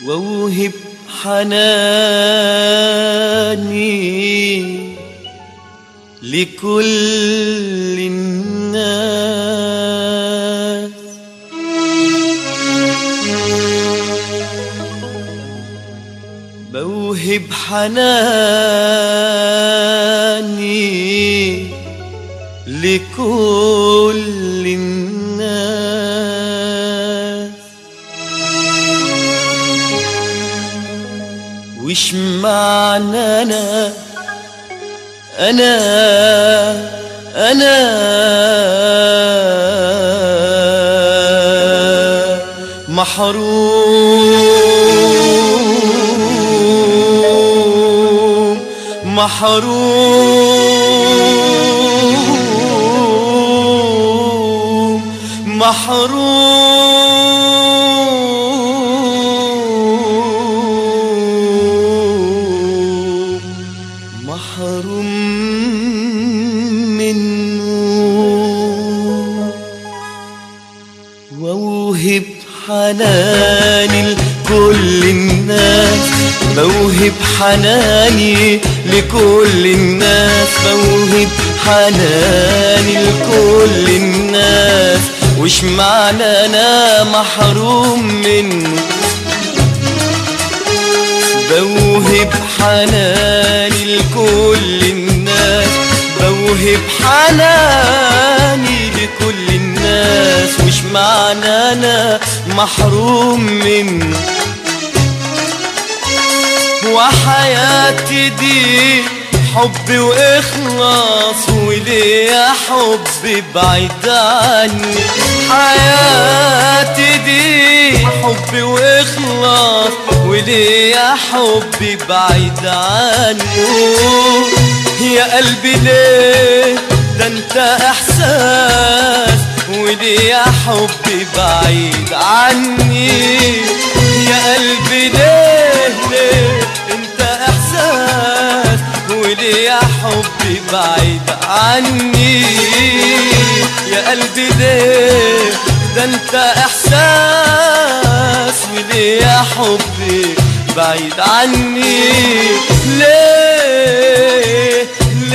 واوهب حناني لكل الناس بوهب حناني لكل الناس وش معنى انا انا انا محروم محروم محروم محروم منه واوهب حناني لكل الناس بوهب حناني لكل الناس بوهب حناني لكل الناس وش معنى انا محروم منه بوهب حناني لكل الناس بوهب حناني لكل الناس وش معنى انا محروم منه وحياتي دي حب واخلاص وليه حب بعيد عني حياتي دي حب واخلاص وليه حب بعيد عنه يا قلبي ليه ده انت احساس وليه حب بعيد عني يا قلبي ليه ليه انت احساس وليه حبي بعيد عني يا قلبي ليه ده انت احساس وليه حبي بعيد عني ليه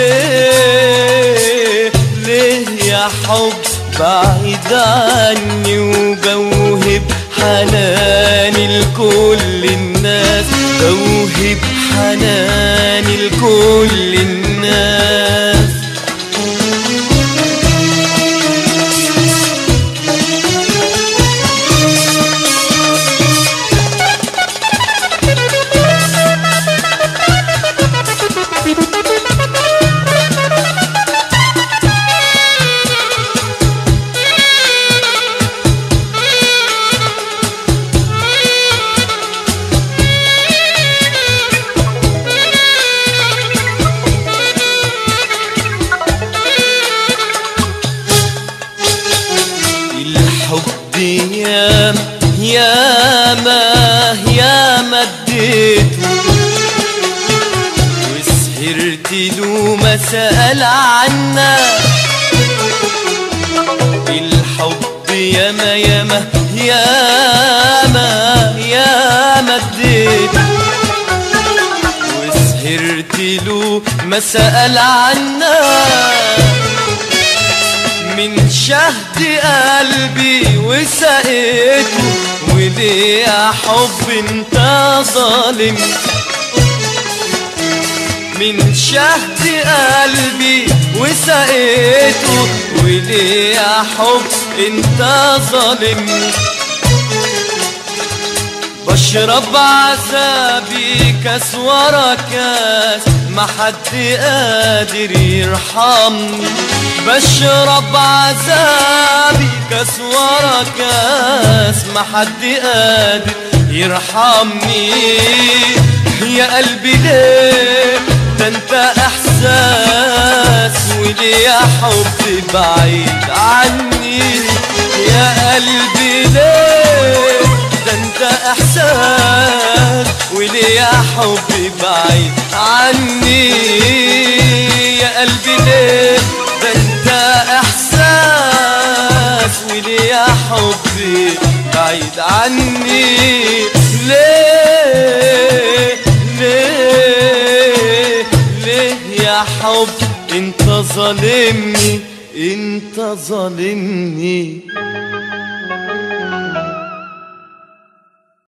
ليه ليه يا حب بعيد عني وبوهب حناني لكل الناس بوهب حناني لكل الناس الحب يا يا ما يا ما اديته وسهرت له ما سأل عنا الحب يا ما يا ما يا ما يا ما اديته وسهرت له ما سأل عنا من شهد قلبي وسقيته وليه يا حب انت ظالم من شهد قلبي وسقيته وليه يا حب انت ظالم بشرب عذابي كاس ورا كاس ما حد قادر يرحمني بشرب عذابي كاس ورا كاس ما حد قادر يرحمني يا قلبي ليه ده انت احساس وليه يا حب بعيد عني يا قلبي ليه ده انت احساس وليه يا حبي بعيد عني يا قلبي ليه ده انت احساس وليه يا حبي بعيد عني ليه ليه ليه يا حب انت ظالمني انت ظالمني